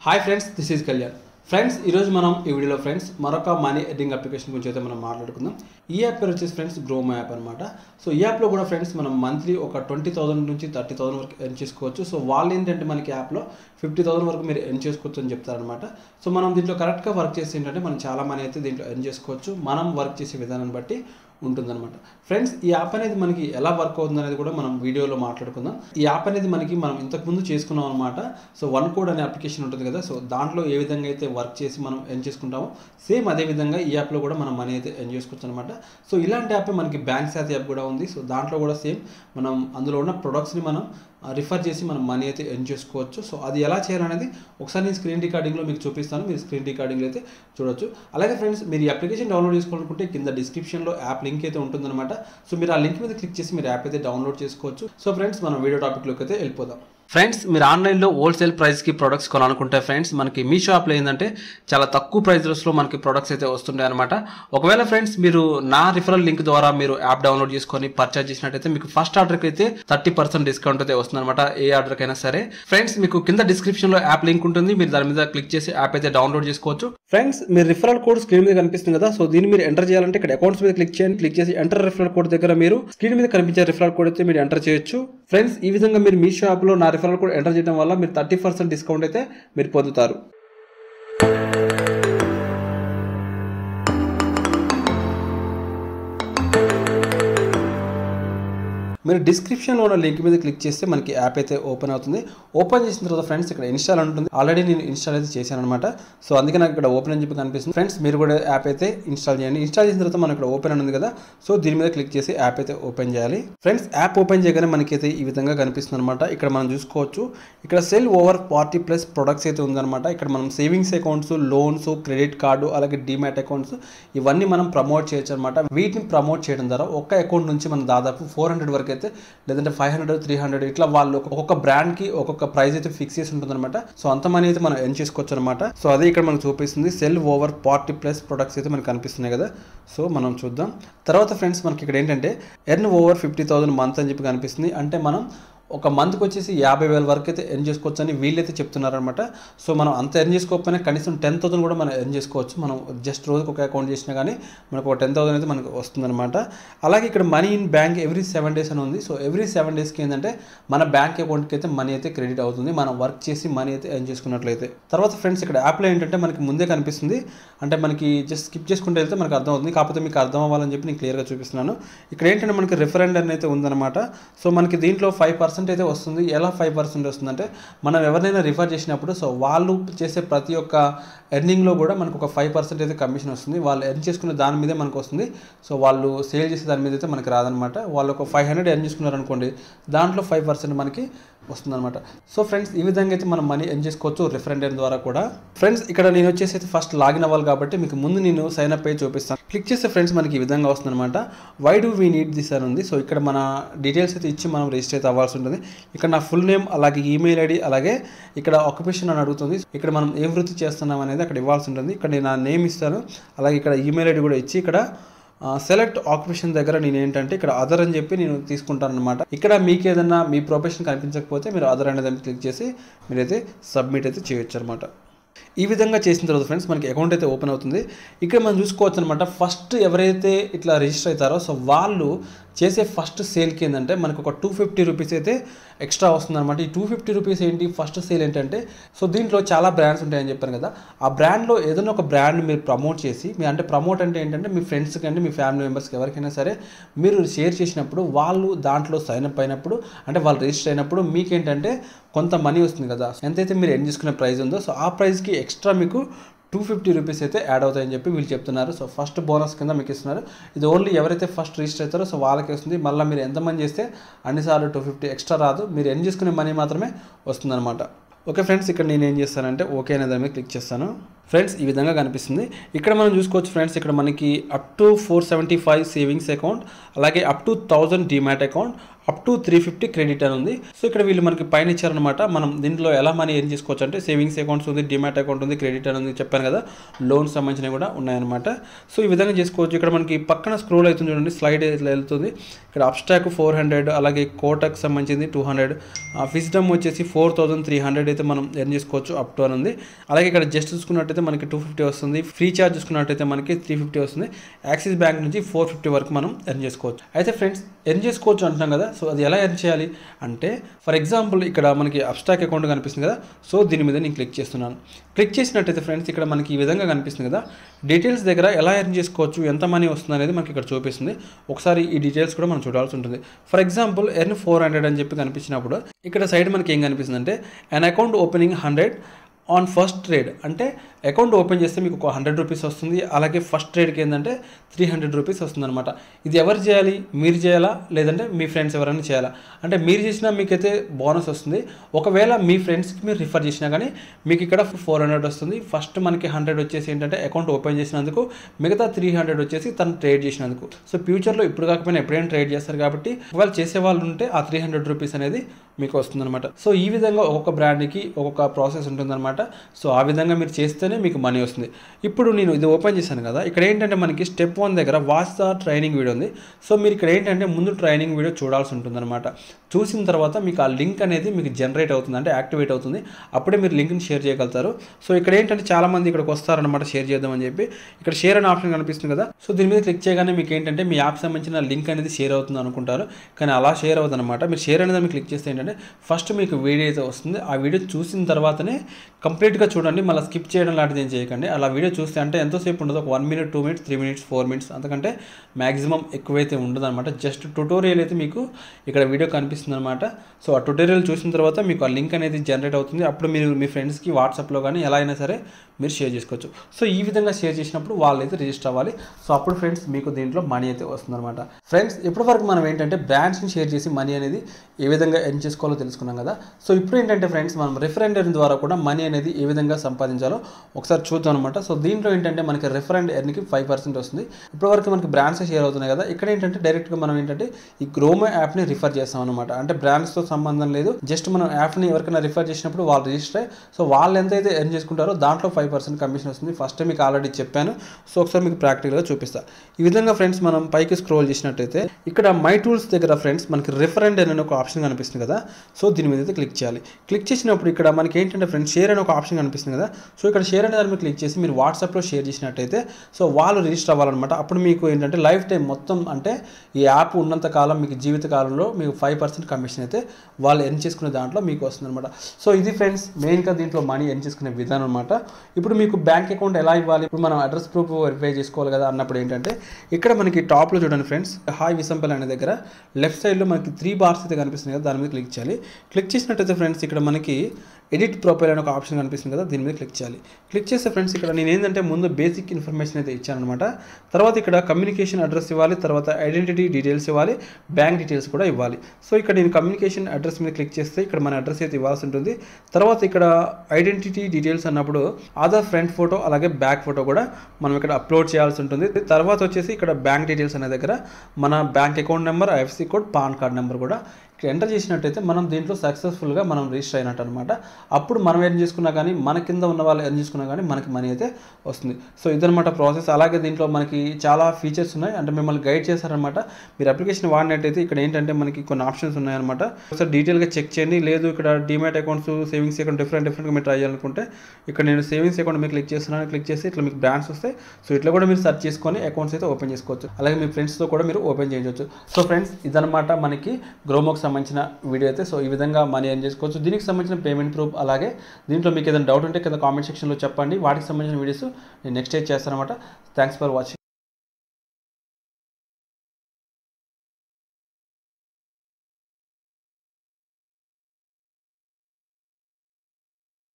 hi friends this is Kalyan friends ఈరోజు మనం ఈ వీడియోలో ఫ్రెండ్స్ మరొక మనీ ఎడ్డింగ్ అప్లికేషన్ గురించి అయితే మనం మాట్లాడుకుందాం ఈ యాప్ పేరు వచ్చేసి ఫ్రెండ్స్ గ్రోమా యాప్ అనమాట సో ఈ యాప్లో కూడా ఫ్రెండ్స్ మనం మంత్లీ ఒక ట్వంటీ థౌసండ్ నుంచి థర్టీ థౌసండ్ వరకు ఎర్న్ చేసుకోవచ్చు సో వాళ్ళు ఏంటంటే మనకి యాప్లో ఫిఫ్టీ థౌసండ్ వరకు మీరు ఎర్న్ చేసుకోవచ్చు అని చెప్తారనమాట సో మనం దీంట్లో కరెక్ట్గా వర్క్ చేసి ఏంటంటే మనం చాలా మనీ అయితే దీంట్లో ఎర్న్ చేసుకోవచ్చు మనం వర్క్ చేసే విధానాన్ని బట్టి ఉంటుందన్నమాట ఫ్రెండ్స్ ఈ యాప్ అనేది మనకి ఎలా వర్క్ అవుతుంది అనేది కూడా మనం వీడియోలో మాట్లాడుకుందాం ఈ యాప్ అనేది మనకి మనం ఇంతకుముందు చేసుకున్నాం అనమాట సో వన్ కోడ్ అనే అప్లికేషన్ ఉంటుంది కదా సో దాంట్లో ఏ విధంగా అయితే వర్క్ చేసి మనం ఎర్న్ చేసుకుంటామో సేమ్ అదే విధంగా ఈ యాప్లో కూడా మనం మనీ అయితే ఎర్న్ చేసుకోవచ్చు అనమాట సో ఇలాంటి యాప్ మనకి బ్యాంక్ శాత యాప్ కూడా ఉంది సో దాంట్లో కూడా సేమ్ మనం అందులో ఉన్న ప్రొడక్ట్స్ని మనం రిఫర్ చేసి మనం మనీ అయితే ఎర్న్ చేసుకోవచ్చు సో అది ఎలా చేయాలనేది ఒకసారి నేను స్క్రీన్ రికార్డింగ్లో మీకు చూపిస్తాను మీరు స్క్రీన్ రికార్డింగ్లో అయితే చూడొచ్చు అలాగే ఫ్రెండ్స్ మీరు ఈ అప్లికేషన్ డౌన్లోడ్ చేసుకోవాలనుకుంటే కింద డిస్క్రిప్షన్లో యాప్ లింక్ అయితే ఉంటుందన్నమాట సో మీరు ఆ లింక్ మీద క్లిక్ చేసి మీరు యాప్ అయితే డౌన్లోడ్ చేసుకోవచ్చు సో ఫ్రెండ్స్ మనం వీడియో టాపిక్లోకి అయితే వెళ్ళిపోదాం ఫ్రెండ్స్ మీరు ఆన్లైన్లో హోల్సేల్ ప్రైస్కి ప్రొడక్ట్స్ కొనాలనుకుంటే ఫ్రెండ్స్ మనకి మీ షాప్లో ఏంటంటే చాలా తక్కువ ప్రైజెస్లో మనకి ప్రొడక్ట్స్ అయితే వస్తుంటాయి అనమాట ఒకవేళ ఫ్రెండ్స్ మీరు నా రిఫరల్ లింక్ ద్వారా మీరు యాప్ డౌన్లోడ్ చేసుకొని పర్చేజ్ చేసినట్టయితే మీకు ఫస్ట్ ఆర్డర్కి అయితే థర్టీ పర్సెంట్ డిస్కౌంట్ అయితే వస్తుందన్నమాట ఏ ఆర్డర్కైనా సరే ఫ్రెండ్స్ మీకు కింద డిస్క్రిప్షన్లో యాప్ లింక్ ఉంటుంది మీరు దాని మీద క్లిక్ చేసి యాప్ అయితే డౌన్లోడ్ చేసుకోవచ్చు ఫ్రెండ్స్ మీరు రిఫరల్ కోడ్ స్క్రీన్ మీద కనిపిస్తుంది కదా సో దీన్ని మీరు ఎంటర్ చేయాలంటే ఇక్కడ అకౌంట్స్ మీద క్లిక్ చేయండి క్లిక్ చేసి ఎంటర్ రిఫరల్ కోడ్ దగ్గర మీరు స్క్రీన్ మీద కనిపించే రిఫరల్ కోడ్ అయితే మీరు ఎంటర్ చేయొచ్చు ఫ్రెండ్స్ ఈ విధంగా మీరు మీ షాప్లో నా రిఫరల్ కోడ్ ఎంటర్ చేయడం వల్ల మీరు థర్టీ పర్సెంట్ డిస్కౌంట్ అయితే మీరు పొందుతారు మీరు డిస్క్రిప్షన్లో ఉన్న లింక్ మీద క్లిక్ చేస్తే మనకి యాప్ అయితే ఓపెన్ అవుతుంది ఓపెన్ చేసిన తర్వాత ఫ్రెండ్స్ ఇక్కడ ఇన్స్టాల్ ఉంటుంది ఆల్రెడీ నేను ఇన్స్టాల్ అయితే చేశాను అనమాట సో అందుకే నాకు ఇక్కడ ఓపెన్ అని చెప్పి కనిపిస్తుంది ఫ్రెండ్స్ మీరు కూడా యాప్ అయితే ఇన్స్టాల్ చేయండి ఇన్స్టాల్ చేసిన తర్వాత మనకి ఇక్కడ ఓపెన్ అని ఉంది కదా సో దీని మీద క్లిక్ చేసి యాప్ అయితే ఓపెన్ చేయాలి ఫ్రెండ్స్ యాప్ ఓపెన్ చేయగానే మనకైతే ఈ విధంగా కనిపిస్తుంది అనమాట ఇక్కడ మనం చూసుకోవచ్చు ఇక్కడ sell over forty plus products అయితే ఉందన్నమాట ఇక్కడ మనం savings accounts loans credit card అలాగే డిమాట్ అకౌంట్స్ ఇవన్నీ మనం ప్రమోట్ చేయొచ్చు అనమాట వీటిని ప్రమోట్ చేయడం ద్వారా ఒక్క అకౌంట్ నుంచి మనం దాదాపు ఫోర్ హండ్రెడ్ వరకు అయితే లేదంటే ఫైవ్ హండ్రెడ్ త్రీ హండ్రెడ్ ఇట్లా వాళ్ళు ఒక్కొక్క బ్రాండ్ కి ఒక్కొక్క ప్రైస్ అయితే ఫిక్స్ చేసి ఉంటుంది అనమాట సో అంత మనీ అయితే మనం ఎర్న్ చేసుకోవచ్చు అనమాట సో అదే ఇక్కడ మనకు చూపిస్తుంది sell over forty plus products అయితే మనకు కనిపిస్తున్నాయి కదా సో మనం చూద్దాం తర్వాత ఫ్రెండ్స్ మనకి ఇక్కడ ఏంటంటే earn over fifty thousand month అని చెప్పి కనిపిస్తుంది అంటే మనం ఒక మంత్కి వచ్చేసి యాభై వేల వరకు అయితే ఎర్న్ చేసుకోవచ్చు అని వీళ్ళైతే చెప్తున్నారనమాట సో మనం అంత ఎర్న్ చేసుకోకపోయినా కనీసం టెన్ థౌసండ్ కూడా మనం ఎర్న్ చేసుకోవచ్చు మనం జస్ట్ రోజుకి ఒక అకౌంట్ చేసినా కానీ మనకు ఒక టెన్ థౌసండ్ అయితే మనకు వస్తుందన్నమాట అలాగే ఇక్కడ money in bank every seven days అని ఉంది సో ఎవ్రీ సెవెన్ డేస్కి ఏంటంటే మన బ్యాంక్ అకౌంట్కి అయితే మనీ అయితే క్రెడిట్ అవుతుంది మనం వర్క్ చేసి మనీ అయితే ఎర్న్ చేసుకున్నట్లయితే తర్వాత ఫ్రెండ్స్ ఇక్కడ యాప్లో ఏంటంటే మనకి ముందే కనిపిస్తుంది అంటే మనకి జస్ట్ స్కిప్ చేసుకుంటే వెళ్తే మనకు అర్థం అవుతుంది కాకపోతే మీకు అర్థం అవ్వాలని చెప్పి నేను క్లియర్గా చూపిస్తున్నాను ఇక్కడ ఏంటంటే మనకి రిఫరెండ్ అయితే ఉందన్నమాట సో మనకి దీంట్లో ఫైవ్ పర్సెంట్ అయితే వస్తుంది ఎలా ఫైవ్ పర్సెంట్ వస్తుందంటే మనం ఎవరినైనా రిఫర్ చేసినప్పుడు సో వాళ్ళు చేసే ప్రతి ఒక్క ఎర్నింగ్లో కూడా మనకు ఒక ఫైవ్ పర్సెంట్ అయితే కమిషన్ వస్తుంది వాళ్ళు ఎర్న్ చేసుకునే దాని మీదే మనకు వస్తుంది సో వాళ్ళు సేల్ చేసే దాని మీద అయితే మనకి రాదనమాట వాళ్ళు ఒక ఫైవ్ హండ్రెడ్ ఎర్న్ చేసుకున్నారు అనుకోండి దాంట్లో ఫైవ్ పర్సెంట్ మనకి వస్తుందన్నమాట సో ఫ్రెండ్స్ ఈ విధంగా అయితే మనం మనీ ఎర్న్ చేసుకోవచ్చు రిఫరెండర్ ద్వారా కూడా ఫ్రెండ్స్ ఇక్కడ నేను వచ్చేసి అయితే ఫస్ట్ లాగిన్ అవ్వాలి కాబట్టి మీకు ముందు నేను సైన్ అప్ అయ్యి చూపిస్తాను క్లిక్ చేస్తే ఫ్రెండ్స్ మనకి ఈ విధంగా వస్తుందన్నమాట why do we need this అని ఉంది సో ఇక్కడ మన డీటెయిల్స్ అయితే ఇచ్చి మనం రిజిస్టర్ అయితే అవ్వాల్సి ఉంటుంది ఇక్కడ నా ఫుల్ నేమ్ అలాగే ఈమెయిల్ ఐడి అలాగే ఇక్కడ ఆక్యుపేషన్ అని అడుగుతుంది ఇక్కడ మనం ఏం వృత్తి చేస్తున్నాం అనేది అక్కడ ఇవ్వాల్సి ఉంటుంది ఇక్కడ నేను నా నేమ్ ఇస్తాను అలాగే ఇక్కడ ఈమెయిల్ ఐడి కూడా ఇచ్చి ఇక్కడ సెలెక్ట్ ఆక్యుపేషన్ దగ్గర నేను ఏంటంటే ఇక్కడ అదర్ అని చెప్పి నేను తీసుకుంటాను అనమాట ఇక్కడ మీకు ఏదన్నా మీ ప్రొఫెషన్ కనిపించకపోతే మీరు అదర్ అనేది క్లిక్ చేసి మీరైతే సబ్మిట్ అయితే చేయొచ్చు అనమాట ఈ విధంగా చేసిన తర్వాత ఫ్రెండ్స్ మనకి అకౌంట్ అయితే ఓపెన్ అవుతుంది ఇక్కడ మనం చూసుకోవచ్చు అనమాట ఫస్ట్ ఎవరైతే ఇట్లా రిజిస్టర్ అవుతారో సో వాళ్ళు చేసే ఫస్ట్ సేల్కి ఏంటంటే మనకు ఒక టూ ఫిఫ్టీ రూపీస్ అయితే ఎక్స్ట్రా వస్తుంది అనమాట ఈ టూ ఫిఫ్టీ రూపీస్ ఏంటి ఫస్ట్ సేల్ ఏంటంటే సో దీంట్లో చాలా బ్రాండ్స్ ఉంటాయని చెప్పాను కదా ఆ బ్రాండ్లో ఏదైనా ఒక బ్రాండ్ మీరు ప్రమోట్ చేసి మీ అంటే ప్రమోట్ అంటే ఏంటంటే మీ ఫ్రెండ్స్కి అంటే మీ ఫ్యామిలీ మెంబర్స్కి ఎవరికైనా సరే మీరు షేర్ చేసినప్పుడు వాళ్ళు దాంట్లో సైన్ అప్ అయినప్పుడు అంటే వాళ్ళు రిజిస్టర్ అయినప్పుడు మీకేంటంటే కొంత మనీ వస్తుంది కదా ఎంతైతే మీరు ఎర్న్ చేసుకునే ప్రైస్ ఉందో సో ఆ ప్రైస్కి ఎక్స్ట్రా మీకు టూ ఫిఫ్టీ రూపీస్ అయితే యాడ్ అవుతాయని చెప్పి వీళ్ళు చెప్తున్నారు సో ఫస్ట్ బోనస్ కింద మీకు ఇస్తున్నారు ఇది ఓన్లీ ఎవరైతే ఫస్ట్ రిజిస్టర్ అవుతారో సో వాళ్ళకి వస్తుంది మళ్ళీ మీరు ఎంతమంది చేస్తే అన్నిసార్లు టూ ఫిఫ్టీ ఎక్స్ట్రా రాదు మీరు ఎన్ చేసుకునే మనీ మాత్రమే వస్తుందన్నమాట ఓకే ఫ్రెండ్స్ ఇక్కడ నేను ఏం చేస్తానంటే ఓకే అనే దాని మీద క్లిక్ చేస్తాను ఫ్రెండ్స్ ఈ విధంగా కనిపిస్తుంది ఇక్కడ మనం చూసుకోవచ్చు ఫ్రెండ్స్ ఇక్కడ మనకి up to four seventy five savings account అలాగే up to thousand demat account up to three fifty credit అని ఉంది సో ఇక్కడ వీళ్ళు మనకి పైన ఇచ్చారనమాట మనం దీంట్లో ఎలా మనీ ఏం చేసుకోవచ్చు అంటే సేవింగ్స్ అకౌంట్స్ ఉంది డిమాట్ అకౌంట్ ఉంది క్రెడిట్ అని ఉంది చెప్పాను కదా లోన్ సంబంధించినవి కూడా ఉన్నాయన్నమాట సో ఈ విధంగా చేసుకోవచ్చు ఇక్కడ మనకి పక్కన స్క్రోల్ అవుతుంది చూడండి స్లైడ్ ఇట్లా వెళ్తుంది ఇక్కడ అబ్స్టాక్ ఫోర్ హండ్రెడ్ అలాగే కోటక్ సంబంధించింది టూ హండ్రెడ్ ఫిస్డమ్ వచ్చేసి ఫోర్ థౌసండ్ త్రీ హండ్రెడ్ అయితే మనం ఎర్న్ చేసుకోవచ్చు అప్ టు అని ఉంది అలాగే ఇక్కడ జస్ట్ చూసుకున్నట్టయితే మనకి టూ ఫిఫ్టీ వస్తుంది ఫ్రీ చార్జ్ చూసుకున్నట్టయితే మనకి త్రీ ఫిఫ్టీ వస్తుంది యాక్సిస్ బ్యాంక్ నుంచి ఫోర్ ఫిఫ్టీ వరకు మనం ఎర్న్ చేసుకోవచ్చు అయితే ఫ్రెండ్స్ ఎర్న్ చేసుకోవచ్చు అంటున్నాం కదా సో అది ఎలా ఎర్న్ చేయాలి అంటే ఫర్ ఎగ్జాంపుల్ ఇక్కడ మనకి అబ్స్టాక్ అకౌంట్ కనిపిస్తుంది కదా సో దీని మీద నేను క్లిక్ చేస్తున్నాను క్లిక్ చేసినట్టయితే ఫ్రెండ్స్ ఇక్కడ మనకి ఈ విధంగా కనిపిస్తుంది కదా డీటెయిల్స్ దగ్గర ఎలా ఎర్న్ చేసుకోవచ్చు ఎంత మనీ వస్తుంది అనేది మనకి ఇక్కడ చూపిస్తుంది ఒకసారి ఈ డీటెయిల్స్ కూడా మనం చూడాల్సి ఉంటుంది for example earn four hundred అని చెప్పి కనిపించినప్పుడు ఇక్కడ సైడ్ మనకి ఏం కనిపిస్తుంది అంటే on account opening hundred on first trade అంటే అకౌంట్ ఓపెన్ చేస్తే మీకు ఒక హండ్రెడ్ రూపీస్ వస్తుంది అలాగే ఫస్ట్ ట్రేడ్కి ఏంటంటే త్రీ హండ్రెడ్ రూపీస్ వస్తుంది అనమాట ఇది ఎవరు చేయాలి మీరు చేయాలా లేదంటే మీ ఫ్రెండ్స్ ఎవరైనా చేయాలా అంటే మీరు చేసినా మీకైతే బోనస్ వస్తుంది ఒకవేళ మీ ఫ్రెండ్స్కి మీరు రిఫర్ చేసినా కానీ మీకు ఇక్కడ ఫోర్ హండ్రెడ్ వస్తుంది ఫస్ట్ మనకి హండ్రెడ్ వచ్చేసి ఏంటంటే అకౌంట్ ఓపెన్ చేసినందుకు మిగతా త్రీ హండ్రెడ్ వచ్చేసి తను ట్రేడ్ చేసినందుకు సో ఫ్యూచర్లో ఇప్పుడు కాకపోయినా ఎప్పుడైనా ట్రేడ్ చేస్తారు కాబట్టి ఒకవేళ చేసే వాళ్ళు ఉంటే ఆ త్రీ హండ్రెడ్ రూపీస్ అనేది మీకు వస్తుందన్నమాట సో ఈ విధంగా ఒక్కొక్క బ్రాండ్కి ఒక్కొక్క ప్రాసెస్ ఉంటుందన్నమాట సో ఆ విధంగా మీరు చేస్తేనే మీకు మనీ వస్తుంది ఇప్పుడు నేను ఇది ఓపెన్ చేశాను కదా ఇక్కడ ఏంటంటే మనకి స్టెప్ వన్ దగ్గర వాచ్ ద ట్రైనింగ్ వీడియో ఉంది సో మీరు ఇక్కడ ఏంటంటే ముందు ట్రైనింగ్ వీడియో చూడాల్సి ఉంటుందన్నమాట చూసిన తర్వాత మీకు ఆ లింక్ అనేది మీకు జనరేట్ అవుతుంది అంటే యాక్టివేట్ అవుతుంది అప్పుడే మీరు లింక్ని షేర్ చేయగలుగుతారు సో ఇక్కడ ఏంటంటే చాలా మంది ఇక్కడికి వస్తారనమాట షేర్ చేద్దామని చెప్పి ఇక్కడ షేర్ అనే ఆప్షన్ కనిపిస్తుంది కదా సో దీని మీద క్లిక్ చేయగానే మీకు ఏంటంటే మీ యాప్ సంబంధించిన లింక్ అనేది షేర్ అవుతుంది అనుకుంటారు కానీ అలా షేర్ అవుతుంది అనమాట మీరు షేర్ అనేది మీరు క్లిక్ చేస్తే ఏంటంటే ఫస్ట్ మీకు వీడియో అయితే వస్తుంది ఆ వీడియో చూసిన తర్వాతనే కంప్లీట్గా చూడండి మళ్ళీ స్కిప్ చేయడం లాంటిది ఏం చేయకండి అలా వీడియో చూస్తే అంటే ఎంతోసేపు ఉండదు ఒక one minute two minutes three minutes four minutes అంతకంటే మ్యాక్సిమం ఎక్కువైతే ఉండదు అనమాట జస్ట్ ట్యూటోరియల్ అయితే మీకు ఇక్కడ వీడియో కనిపిస్తుంది అనమాట సో ఆ ట్యూటోరియల్ చూసిన తర్వాత మీకు ఆ లింక్ అనేది జనరేట్ అవుతుంది అప్పుడు మీరు మీ ఫ్రెండ్స్కి వాట్సాప్లో కానీ ఎలా అయినా సరే మీరు షేర్ చేసుకోవచ్చు సో ఈ విధంగా షేర్ చేసినప్పుడు వాళ్ళు అయితే రిజిస్టర్ అవ్వాలి సో అప్పుడు ఫ్రెండ్స్ మీకు దీంట్లో మనీ అయితే వస్తుందన్నమాట ఫ్రెండ్స్ ఇప్పటి వరకు మనం ఏంటంటే బ్రాండ్స్ని షేర్ చేసి మనీ అనేది ఏ విధంగా ఎర్న్ చేసుకోవాలో తెలుసుకున్నాం కదా సో ఇప్పుడు ఏంటంటే ఫ్రెండ్స్ మనం రిఫరెండ్ ద్వారా కూడా మనీ అనేది ఏ విధంగా సంపాదించాలో ఒకసారి చూద్దాం అనమాట సో దీంట్లో ఏంటంటే మనకి రిఫరెండ్ ఎర్న్కి ఫైవ్ పర్సెంట్ వస్తుంది ఇప్పటివరకు మనకి బ్రాండ్స్ షేర్ అవుతున్నాయి కదా ఇక్కడ ఏంటంటే డైరెక్ట్గా మనం ఏంటంటే ఈ గ్రోమో యాప్ని రిఫర్ చేస్తాం అనమాట అంటే బ్రాండ్స్తో సంబంధం లేదు జస్ట్ మనం యాప్ని ఎవరికైనా రిఫర్ చేసినప్పుడు వాళ్ళు రిజిస్టర్ అయ్యి సో వాళ్ళు ఎంతైతే ఎర్న్ చేసుకుంటారో దాంట్లో ఫైవ్ పర్సెంట్ కమిషన్ వస్తుంది ఫస్ట్ మీకు ఆల్రెడీ చెప్పాను సో ఒకసారి మీకు ప్రాక్టికల్గా చూపిస్తా ఈ విధంగా ఫ్రెండ్స్ మనం పైకి స్క్రోల్ చేసినట్టయితే ఇక్కడ మై టూల్స్ దగ్గర ఫ్రెండ్స్ మనకి రిఫరెండ్ అనే ఒక ఆప్షన్ కనిపిస్తుంది కదా సో దీని మీద అయితే క్లిక్ చేయాలి క్లిక్ చేసినప్పుడు ఇక్కడ మనకి ఏంటంటే ఫ్రెండ్స్ షేర్ అనే ఒక ఆప్షన్ కనిపిస్తుంది కదా సో ఇక్కడ షేర్ అనే దాని మీద క్లిక్ చేసి మీరు వాట్సాప్లో షేర్ చేసినట్టయితే సో వాళ్ళు రిజిస్టర్ అవ్వాలన్నమాట అప్పుడు మీకు ఏంటంటే లైఫ్ టైం మొత్తం అంటే ఈ యాప్ ఉన్నంత కాలం మీకు జీవిత కాలంలో మీకు ఫైవ్ పర్సెంట్ కమిషన్ అయితే వాళ్ళు ఎర్న్ చేసుకునే దాంట్లో మీకు వస్తుంది అనమాట సో ఇది ఫ్రెండ్స్ మెయిన్గా దీంట్లో మనీ ఎర్న్ చేసుకునే విధానం అనమాట ఇప్పుడు మీకు బ్యాంక్ అకౌంట్ ఎలా ఇవ్వాలి ఇప్పుడు మనం అడ్రస్ ప్రూఫ్ వెరిఫై చేసుకోవాలి కదా అన్నప్పుడు ఏంటంటే ఇక్కడ మనకి టాప్లో చూడండి ఫ్రెండ్స్ హాయ్ విసంపల్ అనే దగ్గర లెఫ్ట్ సైడ్లో మనకి త్రీ బార్స్ అయితే కనిపిస్తుంది కదా దాని మీద క్లిక్ చేయాలి క్లిక్ చేసినట్టయితే ఫ్రెండ్స్ ఇక్కడ మనకి ఎడిట్ ప్రొఫైల్ అనే ఒక ఆప్షన్ కనిపిస్తుంది కదా దీని మీద క్లిక్ చేయాలి క్లిక్ చేస్తే ఫ్రెండ్స్ ఇక్కడ నేను ఏంటంటే ముందు బేసిక్ ఇన్ఫర్మేషన్ అయితే ఇచ్చానమాట తర్వాత ఇక్కడ కమ్యూనికేషన్ అడ్రస్ ఇవ్వాలి తర్వాత ఐడెంటిటీ డీటెయిల్స్ ఇవ్వాలి బ్యాంక్ డీటెయిల్స్ కూడా ఇవ్వాలి సో ఇక్కడ నేను కమ్యూనికేషన్ అడ్రస్ మీద క్లిక్ చేస్తే ఇక్కడ మన అడ్రస్ అయితే ఇవ్వాల్సి ఉంటుంది తర్వాత ఇక్కడ ఐడెంటిటీ డీటెయిల్స్ అన్నప్పుడు ఆధార్ ఫ్రంట్ ఫోటో అలాగే బ్యాక్ ఫోటో కూడా మనం ఇక్కడ అప్లోడ్ చేయాల్సి ఉంటుంది తర్వాత వచ్చేసి ఇక్కడ బ్యాంక్ డీటెయిల్స్ అనే దగ్గర మన bank account number IFSC code PAN card number కూడా ఇక్కడ ఎంటర్ చేసినట్టయితే మనం దీంట్లో సక్సెస్ఫుల్గా మనం రిజిస్టర్ అయినట్టు అనమాట అప్పుడు మనం ఎర్న్ చేసుకున్నా కానీ మన కింద ఉన్న వాళ్ళు ఎర్న్ చేసుకున్నా కానీ మనకి మనీ అయితే వస్తుంది సో ఇదనమాట ప్రాసెస్ అలాగే దీంట్లో మనకి చాలా ఫీచర్స్ ఉన్నాయి అంటే మిమ్మల్ని గైడ్ చేశారనమాట మీరు అప్లికేషన్ వాడినట్టయితే ఇక్కడ ఏంటంటే మనకి కొన్ని ఆప్షన్స్ ఉన్నాయన్నమాట ఒకసారి డీటెయిల్గా చెక్ చేయండి లేదు ఇక్కడ demat accounts savings account different డిఫరెంట్గా మీరు ట్రై చేయాలనుకుంటే ఇక్కడ నేను సేవింగ్స్ అకౌంట్ మీరు క్లిక్ చేస్తున్నాను క్లిక్ చేసి ఇట్లా మీకు బ్రాండ్స్ వస్తాయి సో ఇట్లా కూడా మీరు సెర్చ్ చేసుకొని అకౌంట్స్ అయితే ఓపెన్ చేసుకోవచ్చు అలాగే మీ ఫ్రెండ్స్తో కూడా మీరు ఓపెన్ చేయవచ్చు సో ఫ్రెండ్స్ ఇదనమాట మనకి గ్రోమోకి సంబంధించిన వీడియో అయితే సో ఈ విధంగా మనీ ఎర్న్ చేసుకోవచ్చు దీనికి సంబంధించిన పేమెంట్ ప్రూఫ్ అలాగే దీంట్లో మీకు ఏదైనా డౌట్ ఉంటే కింద కామెంట్ సెక్షన్లో చెప్పండి వాటికి సంబంధించిన వీడియోస్ నేను నెక్స్ట్ ఏజ్ చేస్తాను అనమాట థ్యాంక్స్ ఫర్ వాచింగ్